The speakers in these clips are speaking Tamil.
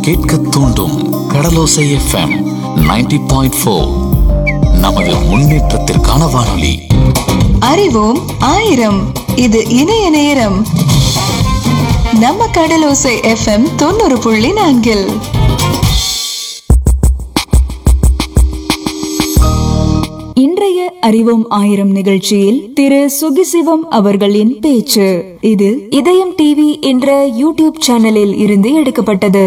கேட்க தூண்டும் கடலோசை எஃப்எம் 90.4 பாயிண்ட் ஃபோர் நமது முன்னேற்றத்திற்கான வானொலி அறிவோம் ஆயிரம் இது இணைய நேரம் நம்ம கடலோசை எஃப்எம் தொண்ணூறு புள்ளி நான்கில் இன்றைய அறிவோம் ஆயிரம் நிகழ்ச்சியில் திரு சுகிசிவம் அவர்களின் பேச்சு இது இதயம் டிவி என்ற யூடியூப் சேனலில் இருந்து எடுக்கப்பட்டது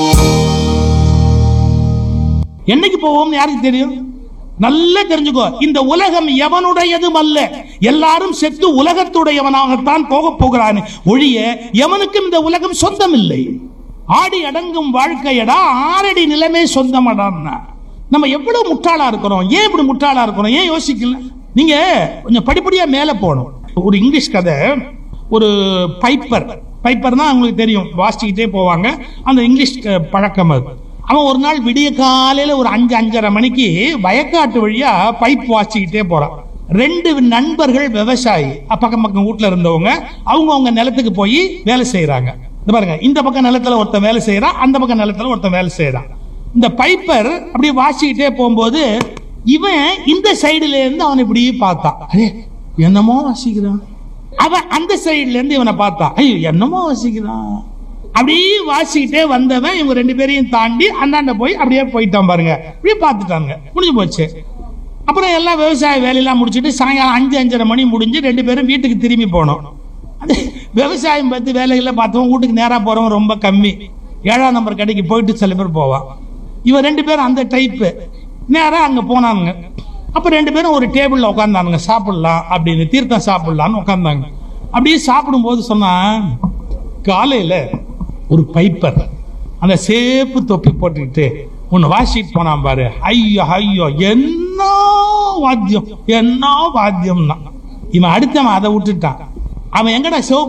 என்னைக்கு போவோம்னு யாருக்கு தெரியும் நல்லா தெரிஞ்சுக்கோ இந்த உலகம் எவனுடையதும் அல்ல எல்லாரும் செத்து உலகத்துடையவனாகத்தான் போக போகிறான் ஒழிய எவனுக்கும் இந்த உலகம் சொந்தம் இல்லை ஆடி அடங்கும் வாழ்க்கையடா ஆறடி நிலைமை சொந்தமடான்னா நம்ம எவ்வளவு முட்டாளா இருக்கிறோம் ஏன் இப்படி முட்டாளா இருக்கிறோம் ஏன் யோசிக்கல நீங்க கொஞ்சம் படிப்படியா மேல போகணும் ஒரு இங்கிலீஷ் கதை ஒரு பைப்பர் பைப்பர் தான் உங்களுக்கு தெரியும் வாசிச்சுக்கிட்டே போவாங்க அந்த இங்கிலீஷ் அஹ், பழக்கம் அது அவன் ஒரு நாள் விடிய காலையில ஒரு அஞ்சு அஞ்சரை மணிக்கு வயக்காட்டு வழியா பைப் வாசிக்கிட்டே போறான் ரெண்டு நண்பர்கள் விவசாயி அ- பக்கம் பக்கம் வீட்டுல இருந்தவங்க அவங்க அவங்க நிலத்துக்கு போய் வேலை செய்யறாங்க இந்த பாருங்க இந்த பக்கம் நிலத்துல ஒருத்தன் வேலை செய்யறான் அந்த பக்கம் நிலத்துல ஒருத்தன் வேலை செய்யறான் இந்த பைப்பர் அப்படியே வாசிக்கிட்டே போகும்போது இவன் இந்த சைடுல இருந்து அவன் இப்படி பார்த்தான் அரே என்னமோ வாசிக்கிறான் அவன் அந்த சைடுல இருந்து இவனை பார்த்தான் ஐயோ என்னமோ வாசிக்கிறான் அப்படியே வாசிக்கிட்டே வந்தவன் இவங்க ரெண்டு பேரையும் தாண்டி அந்தாண்ட போய் அப்படியே போயிட்டான் பாருங்க அப்படியே பார்த்துட்டாங்க முடிஞ்சு போச்சு அப்புறம் எல்லாம் விவசாய வேலையெல்லாம் முடிச்சுட்டு சாயங்காலம் அஞ்சு அஞ்சரை மணி முடிஞ்சு ரெண்டு பேரும் வீட்டுக்கு திரும்பி போனோம் அது விவசாயம் பார்த்து வேலைகளில் பார்த்தவன் வீட்டுக்கு நேராக போறவன் ரொம்ப கம்மி ஏழாம் நம்பர் கடைக்கு போயிட்டு சில பேர் போவான் இவன் ரெண்டு பேரும் அந்த டைப்பு நேரா அங்க போனானுங்க அப்ப ரெண்டு பேரும் ஒரு டேபிள்ல உட்காந்தானுங்க சாப்பிடலாம் அப்படின்னு தீர்த்தம் சாப்பிடலாம்னு உட்காந்தாங்க அப்படியே சாப்பிடும்போது சொன்னா காலையில ஒரு பைப்பர் அந்த சேப்பு தொப்பி போட்டுக்கிட்டு ஒன்னு வாசிட்டு போனான் பாரு ஐயோ ஐயோ என்ன வாத்தியம் என்ன வாத்தியம்னா இவன் அடுத்தவன் அதை விட்டுட்டான் அவன் எங்கடா சிவப்பு